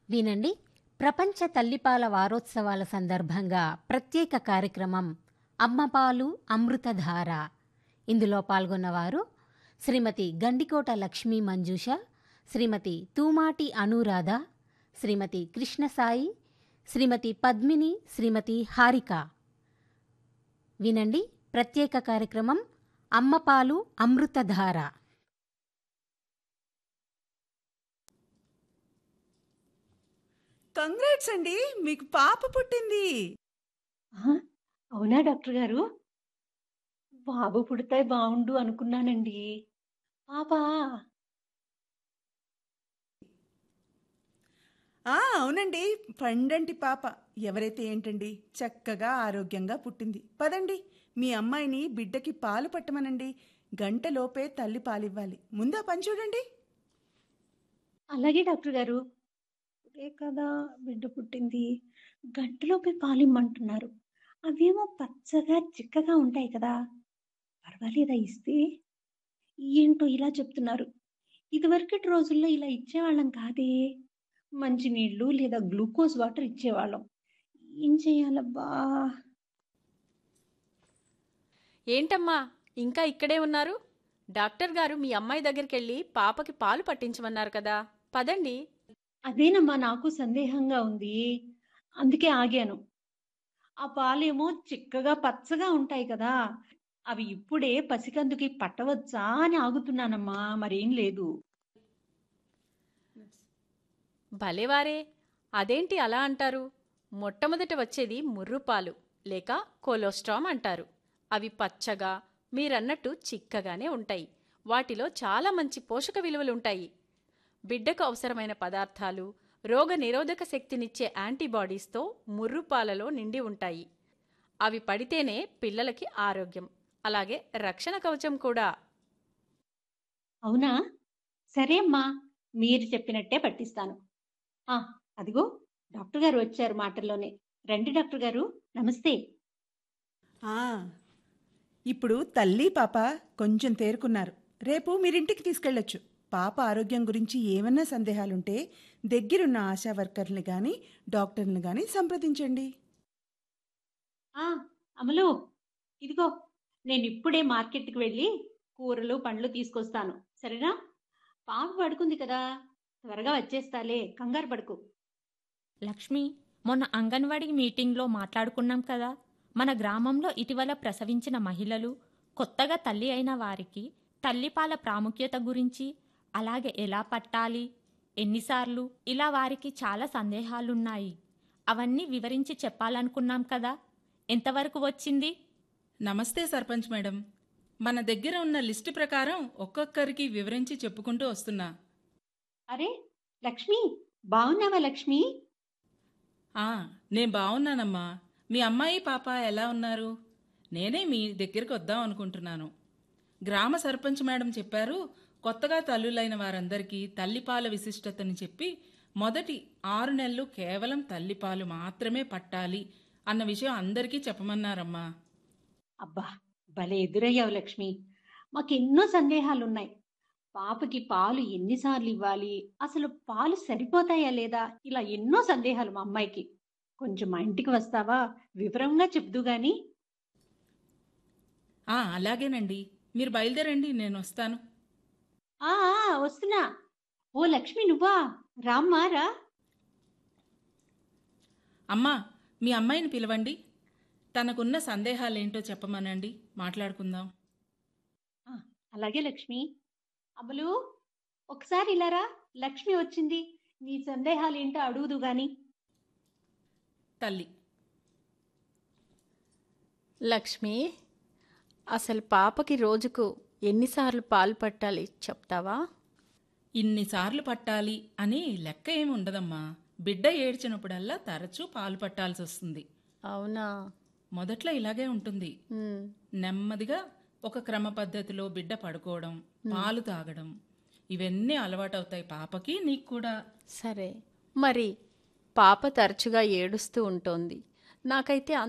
వినండి ప్రపంచ తల్లిపాల వారోత్సవాల సందర్భంగా ప్రత్యేక కార్యక్రమం అమ్మపాలు అమృతధార ఇందులో పాల్గొన్నవారు శ్రీమతి గండికోట లక్ష్మీ మంజుష శ్రీమతి తూమాటి అనురాధ శ్రీమతి కృష్ణసాయి శ్రీమతి పద్మిని శ్రీమతి హారిక వినండి ప్రత్యేక కార్యక్రమం అమ్మపాలు అమృతధార కంగ్రాట్స్ అండి మీకు పాప పుట్టింది ఆ, అవునా డాక్టర్ గారు బాబు పుడితే బాగుండు అనుకున్నానండి పాపా ఆ అవునండి పండంటి పాప ఎవరైతే ఏంటండి చక్కగా ఆరోగ్యంగా పుట్టింది పదండి మీ అమ్మాయిని బిడ్డకి పాలు పట్టమనండి గంటలోపే తల్లి పాలివ్వాలి ముందా పని చూడండి అలాగే డాక్టర్ గారు ఇదే కదా బిడ్డ పుట్టింది గంటలోపే పాలిమ్మంటున్నారు అవేమో పచ్చగా చిక్కగా ఉంటాయి కదా పర్వాలేదా ఇస్తే ఏంటో ఇలా చెప్తున్నారు ఇదివరకటి రోజుల్లో ఇలా ఇచ్చేవాళ్ళం కాదే మంచినీళ్ళు లేదా గ్లూకోజ్ వాటర్ ఇచ్చేవాళ్ళం ఏం చేయాలబ్బా ఏంటమ్మా ఇంకా ఇక్కడే ఉన్నారు డాక్టర్ గారు మీ అమ్మాయి దగ్గరికి వెళ్ళి పాపకి పాలు పట్టించమన్నారు కదా పదండి అదేనమ్మా నాకు సందేహంగా ఉంది అందుకే ఆగాను ఆ పాలేమో చిక్కగా పచ్చగా ఉంటాయి కదా అవి ఇప్పుడే పసికందుకి పట్టవచ్చా అని ఆగుతున్నానమ్మా మరేం లేదు భలేవారే అదేంటి అలా అంటారు మొట్టమొదట వచ్చేది ముర్రుపాలు లేక కొలోస్ట్రామ్ అంటారు అవి పచ్చగా మీరన్నట్టు చిక్కగానే ఉంటాయి వాటిలో చాలా మంచి పోషక విలువలుంటాయి బిడ్డకు అవసరమైన పదార్థాలు రోగ నిరోధక శక్తినిచ్చే యాంటీబాడీస్తో ముర్రుపాలలో నిండి ఉంటాయి అవి పడితేనే పిల్లలకి ఆరోగ్యం అలాగే రక్షణ కవచం కూడా అవునా సరే అమ్మా మీరు చెప్పినట్టే పట్టిస్తాను ఆ అదిగో డాక్టర్ గారు వచ్చారు మాటల్లోనే రండి డాక్టర్ గారు నమస్తే ఆ ఇప్పుడు తల్లి పాప కొంచెం తేరుకున్నారు రేపు మీరింటికి తీసుకెళ్ళొచ్చు పాప ఆరోగ్యం గురించి ఏమన్నా సందేహాలుంటే దగ్గరున్న ఆశా వర్కర్ని కానీ డాక్టర్ని కానీ సంప్రదించండి ఆ అమలు ఇదిగో నేను ఇప్పుడే మార్కెట్కి వెళ్ళి కూరలు పండ్లు తీసుకొస్తాను సరేనా పాప పడుకుంది కదా త్వరగా వచ్చేస్తాలే కంగారు పడుకు లక్ష్మి మొన్న అంగన్వాడీ మీటింగ్లో మాట్లాడుకున్నాం కదా మన గ్రామంలో ఇటీవల ప్రసవించిన మహిళలు కొత్తగా తల్లి అయిన వారికి తల్లిపాల ప్రాముఖ్యత గురించి అలాగే ఎలా పట్టాలి ఎన్నిసార్లు ఇలా వారికి చాలా సందేహాలున్నాయి అవన్నీ వివరించి చెప్పాలనుకున్నాం కదా ఎంతవరకు వచ్చింది నమస్తే సర్పంచ్ మేడం మన దగ్గర ఉన్న లిస్టు ప్రకారం ఒక్కొక్కరికి వివరించి చెప్పుకుంటూ వస్తున్నా అరే లక్ష్మి బాగున్నావా లక్ష్మి ఆ నేను బాగున్నానమ్మా మీ అమ్మాయి పాప ఎలా ఉన్నారు నేనే మీ దగ్గరికి వద్దాం అనుకుంటున్నాను గ్రామ సర్పంచ్ మేడం చెప్పారు కొత్తగా తల్లులైన వారందరికీ తల్లిపాల విశిష్టతని చెప్పి మొదటి ఆరు నెలలు కేవలం తల్లిపాలు మాత్రమే పట్టాలి అన్న విషయం అందరికీ చెప్పమన్నారమ్మా అబ్బా భలే ఎదురయ్యావు లక్ష్మి మాకెన్నో సందేహాలున్నాయి పాపకి పాలు ఎన్నిసార్లు ఇవ్వాలి అసలు పాలు సరిపోతాయా లేదా ఇలా ఎన్నో సందేహాలు మా అమ్మాయికి కొంచెం మా ఇంటికి వస్తావా వివరంగా చెప్దు గాని ఆ అలాగేనండి మీరు బయలుదేరండి నేను వస్తాను ఆ ఆ, వస్తున్నా ఓ లక్ష్మి నువ్వా రామ్మా రా అమ్మా మీ అమ్మాయిని పిలవండి తనకున్న సందేహాలేంటో చెప్పమనండి మాట్లాడుకుందాం ఆ, అలాగే లక్ష్మి అమలు ఒకసారి ఇలా రా లక్ష్మి వచ్చింది నీ సందేహాలు ఏంటో అడుగుదు గాని తల్లి లక్ష్మి అసలు పాపకి రోజుకు ఎన్నిసార్లు పాలు పట్టాలి చెప్తావా ఇన్నిసార్లు పట్టాలి అని లెక్క ఏమి ఉండదమ్మా బిడ్డ ఏడ్చినప్పుడల్లా తరచూ పాలు పట్టాల్సి వస్తుంది అవునా మొదట్లో ఇలాగే ఉంటుంది ఉమ్, నెమ్మదిగా ఒక క్రమ పద్ధతిలో బిడ్డ పడుకోవడం పాలు తాగడం ఇవన్నీ అలవాటవుతాయి పాపకి నీకు కూడా సరే మరి పాప తరచుగా ఏడుస్తూ ఉంటుంది నాకైతే